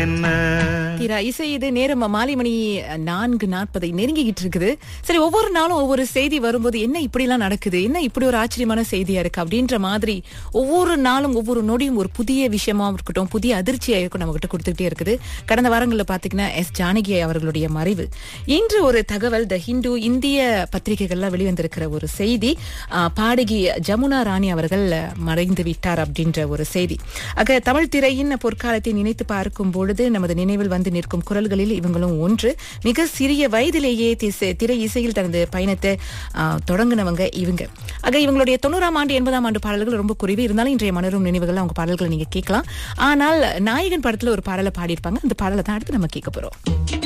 என்ன தீரா இசை இது நேரம் மாலை மணி நான்கு நாற்பதை நெருங்கிக்கிட்டு இருக்குது சரி ஒவ்வொரு நாளும் ஒவ்வொரு செய்தி வரும்போது என்ன இப்படிலாம் நடக்குது என்ன இப்படி ஒரு ஆச்சரியமான செய்தியா இருக்கு அப்படின்ற மாதிரி ஒவ்வொரு நாளும் ஒவ்வொரு நொடியும் ஒரு புதிய விஷயமா இருக்கட்டும் புதிய அதிர்ச்சியா இருக்கும் நம்ம கிட்ட கொடுத்துக்கிட்டே இருக்குது கடந்த வாரங்களில் பாத்தீங்கன்னா எஸ் ஜானகி அவர்களுடைய மறைவு இன்று ஒரு தகவல் த ஹிந்து இந்திய பத்திரிகைகள்ல வெளிவந்திருக்கிற ஒரு செய்தி ஆ, பாடகி ஜமுனா ராணி அவர்கள் மறைந்து விட்டார் அப்படின்ற ஒரு செய்தி ஆக தமிழ் திரையின் பொற்காலத்தை நினைத்து பார்க்கும் பொழுது நமது நினைவில் வந்து நிற்கும் குரல்களில் இவங்களும் ஒன்று மிக சிறிய வயதிலேயே திசை- திரை இசையில் தனது பயணத்தை ஆ, தொடங்குனவங்க இவங்க ஆக இவங்களுடைய தொண்ணூறாம் ஆண்டு எண்பதாம் ஆண்டு பாடல்கள் ரொம்ப குறைவு இருந்தாலும் இன்றைய மலரும் நினைவுகள் அவங்க பாடல்களை நீங்க கேட்கலாம் ஆனால் நாயகன் படத்துல ஒரு பாடலை பாடியிருப்பாங்க அந்த பாடலை தான் அடுத்து நம்ம கேட்க போறோம்